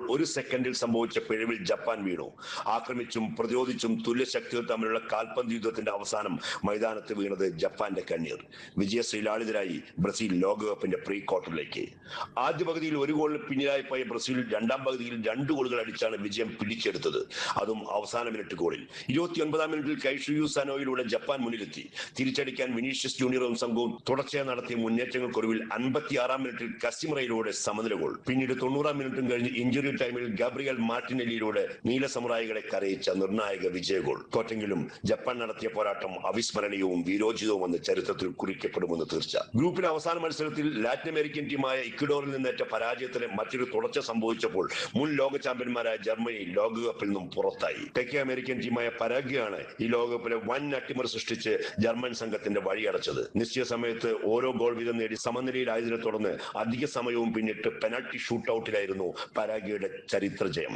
ഒരു സെക്കൻഡിൽ സംഭവിച്ച പിഴവിൽ ജപ്പാൻ വീണു ആക്രമിച്ചും പ്രതിരോധിച്ചും തുല്യശക്തികൾ തമ്മിലുള്ള കാൽപന്ത് യുദ്ധത്തിന്റെ അവസാനം മൈതാനത്ത് വീണത് ജപ്പാന്റെ കണ്ണീർ വിജയശ്രീലാളിതരായി ബ്രസീൽ ലോകകപ്പിന്റെ പ്രീ ക്വാർട്ടറിലേക്ക് ആദ്യ പകുതിയിൽ ഒരു ഗോളിന് പിന്നിലായി പോയ ബ്രസീൽ രണ്ടാം പകുതിയിൽ രണ്ട് ഗോളുകൾ അടിച്ചാണ് വിജയം പിടിച്ചെടുത്തത് അതും അവസാന മിനിറ്റ് ഗോളിൽ ഇരുപത്തിയൊൻപതാം മിനിറ്റിൽ കൈഷുയു സനോയിലൂടെ ജപ്പാൻ മുന്നിലെത്തി തിരിച്ചടിക്കാൻ വിനീഷ്യസ് ജൂനിയറും സംഘവും തുടർച്ചയായി നടത്തിയ മുന്നേറ്റങ്ങൾക്കൊടുവിൽ അൻപത്തിയാറാം മിനിറ്റിൽ കസിമറയിലൂടെ സമനില ഗോൾ പിന്നീട് തൊണ്ണൂറാം മിനിറ്റും കഴിഞ്ഞ് ഇഞ്ചുറി ടൈമിൽ ഗബ്രിയൽ മാർട്ടിനെല്ലിയിലൂടെ നീല സമുറായികളെ കരയിച്ച നിർണായക വിജയ ഗോൾ തോറ്റെങ്കിലും ജപ്പാൻ നടത്തിയ പോരാട്ടം അവിസ്മരണീയവും വീരോചിതവും എന്ന് ചരിത്രത്തിൽ കുറിക്കപ്പെടുമെന്ന് തീർച്ച ഗ്രൂപ്പിലെ അവസാന മത്സരത്തിൽ ലാറ്റിൻ അമേരിക്കൻ ടീമായ ഇക്വഡോറിൽ നിന്നേറ്റ പരാജയത്തിന് മറ്റൊരു തുടർച്ച സംഭവിച്ചപ്പോൾ മുൻ ലോക ചാമ്പ്യന്മാരായ ജർമ്മനി ലോകകപ്പിൽ നിന്നും പുറത്തായി തെക്കേ അമേരിക്കൻ ടീമായ പരാഗ്വയാണ് ഈ ലോകകപ്പിലെ വൻ അട്ടിമറി സൃഷ്ടിച്ച് ജർമ്മൻ സംഘത്തിന്റെ വഴിയടച്ചത് നിശ്ചയ സമയത്ത് ഓരോ ഗോൾ വീതം നേടി സമനിലയിലായതിനെ തുടർന്ന് അധിക സമയവും പിന്നിട്ട് പെനാൽറ്റി ഷൂട്ടൌട്ടിലായിരുന്നു പരാഗ്വയുടെ ചരിത്ര ജയം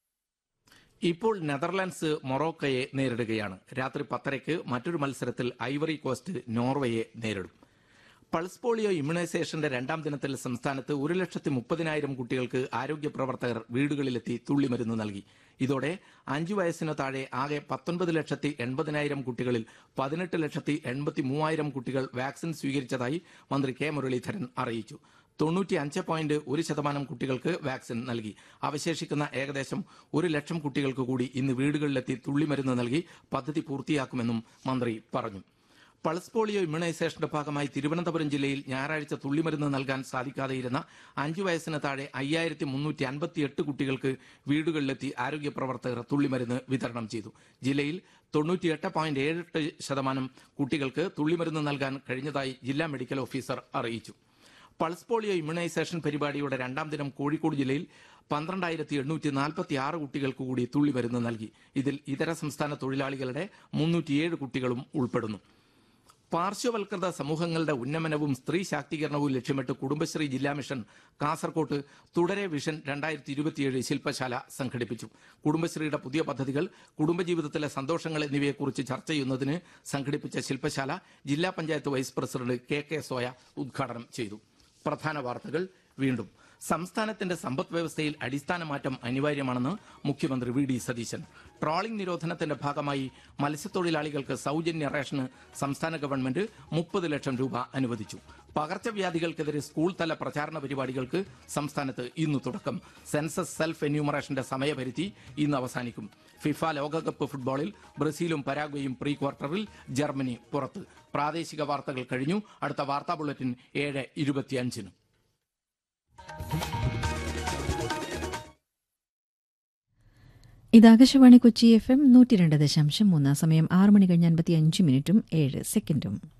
ഇപ്പോൾ നെതർലാൻഡ്സ് മൊറോക്കയെ നേരിടുകയാണ് രാത്രി പത്തരയ്ക്ക് മറ്റൊരു മത്സരത്തിൽ ഐവറി കോസ്റ്റ് നോർവേയെ നേരിടും പൾസ് പോളിയോ ഇമ്മ്യൂണൈസേഷന്റെ രണ്ടാം ദിനത്തിൽ സംസ്ഥാനത്ത് ഒരു ലക്ഷത്തി മുപ്പതിനായിരം കുട്ടികൾക്ക് ആരോഗ്യ പ്രവർത്തകർ വീടുകളിലെത്തി തുള്ളിമരുന്ന് നൽകി ഇതോടെ അഞ്ചു വയസ്സിനു താഴെ ആകെ പത്തൊൻപത് ലക്ഷത്തി എൺപതിനായിരം കുട്ടികളിൽ പതിനെട്ട് ലക്ഷത്തി എൺപത്തി മൂവായിരം കുട്ടികൾ വാക്സിൻ സ്വീകരിച്ചതായി മന്ത്രി കെ മുരളീധരൻ അറിയിച്ചു തൊണ്ണൂറ്റി അഞ്ച് പോയിന്റ് ഒരു ശതമാനം കുട്ടികൾക്ക് വാക്സിൻ നൽകി അവശേഷിക്കുന്ന ഏകദേശം ഒരു ലക്ഷം കുട്ടികൾക്ക് കൂടി ഇന്ന് വീടുകളിലെത്തി തുള്ളിമരുന്ന് നൽകി പദ്ധതി പൂർത്തിയാക്കുമെന്നും മന്ത്രി പറഞ്ഞു പൾസ് പോളിയോ ഇമ്മ്യൂണൈസേഷന്റെ ഭാഗമായി തിരുവനന്തപുരം ജില്ലയിൽ ഞായറാഴ്ച തുള്ളിമരുന്ന് നൽകാൻ സാധിക്കാതെയിരുന്ന അഞ്ചു വയസ്സിന് താഴെ അയ്യായിരത്തി മുന്നൂറ്റി അൻപത്തിയെട്ട് കുട്ടികൾക്ക് വീടുകളിലെത്തി ആരോഗ്യ പ്രവർത്തകർ തുള്ളിമരുന്ന് വിതരണം ചെയ്തു ജില്ലയിൽ തൊണ്ണൂറ്റിയെട്ട് പോയിന്റ് ഏഴെട്ട് ശതമാനം കുട്ടികൾക്ക് തുള്ളിമരുന്ന് നൽകാൻ കഴിഞ്ഞതായി ജില്ലാ മെഡിക്കൽ ഓഫീസർ അറിയിച്ചു പൾസ് പോളിയോ ഇമ്മ്യൂണൈസേഷൻ പരിപാടിയുടെ രണ്ടാം ദിനം കോഴിക്കോട് ജില്ലയിൽ പന്ത്രണ്ടായിരത്തി എണ്ണൂറ്റി നാൽപ്പത്തി ആറ് കുട്ടികൾക്ക് കൂടി തുള്ളിമരുന്ന് നൽകി ഇതിൽ ഇതര സംസ്ഥാന തൊഴിലാളികളുടെ മുന്നൂറ്റിയേഴ് കുട്ടികളും ഉൾപ്പെടുന്നു പാർശ്വവൽകൃത സമൂഹങ്ങളുടെ ഉന്നമനവും സ്ത്രീ ശാക്തീകരണവും ലക്ഷ്യമിട്ട് കുടുംബശ്രീ ജില്ലാ മിഷൻ കാസർകോട്ട് തുടരെ വിഷൻ രണ്ടായിരത്തി ഇരുപത്തിയേഴ് ശില്പശാല സംഘടിപ്പിച്ചു കുടുംബശ്രീയുടെ പുതിയ പദ്ധതികൾ കുടുംബജീവിതത്തിലെ സന്തോഷങ്ങൾ എന്നിവയെക്കുറിച്ച് ചർച്ച ചെയ്യുന്നതിന് സംഘടിപ്പിച്ച ശില്പശാല ജില്ലാ panchayat vice president K K Soya ഉദ്ഘാടനം ചെയ്തു പ്രധാന വാർത്തകൾ വീണ്ടും സംസ്ഥാനത്തിന്റെ സമ്പദ് വ്യവസ്ഥയിൽ അടിസ്ഥാന മാറ്റം അനിവാര്യമാണെന്ന് മുഖ്യമന്ത്രി വി ഡി സതീശൻ ട്രോളിംഗ് നിരോധനത്തിന്റെ ഭാഗമായി മത്സ്യത്തൊഴിലാളികൾക്ക് സൗജന്യ റേഷന് സംസ്ഥാന ഗവൺമെന്റ് മുപ്പത് ലക്ഷം രൂപ അനുവദിച്ചു പകർച്ചവ്യാധികൾക്കെതിരെ സ്കൂൾ തല പ്രചാരണ പരിപാടികൾക്ക് സംസ്ഥാനത്ത് ഇന്ന് തുടക്കം സെൻസസ് സെൽഫ് എന്യൂമറേഷന്റെ സമയപരിധി ഇന്ന് അവസാനിക്കും ഫിഫ ലോകകപ്പ് ഫുട്ബോളിൽ ബ്രസീലും പരാഗ്വയും പ്രീ ക്വാർട്ടറിൽ ജർമ്മനി പുറത്ത് പ്രാദേശിക വാർത്തകൾ കഴിഞ്ഞു അടുത്ത വാർത്താ ബുള്ളറ്റിൻ ഏഴ് ഇരുപത്തിയഞ്ചിന് ഇത് ആകാശവാണി കൊച്ചി എഫ് എം നൂറ്റി രണ്ട് ദശാംശം മൂന്ന് സമയം ആറ് മണി കഴിഞ്ഞ് അൻപത്തി അഞ്ച് മിനിറ്റും ഏഴ് സെക്കൻഡും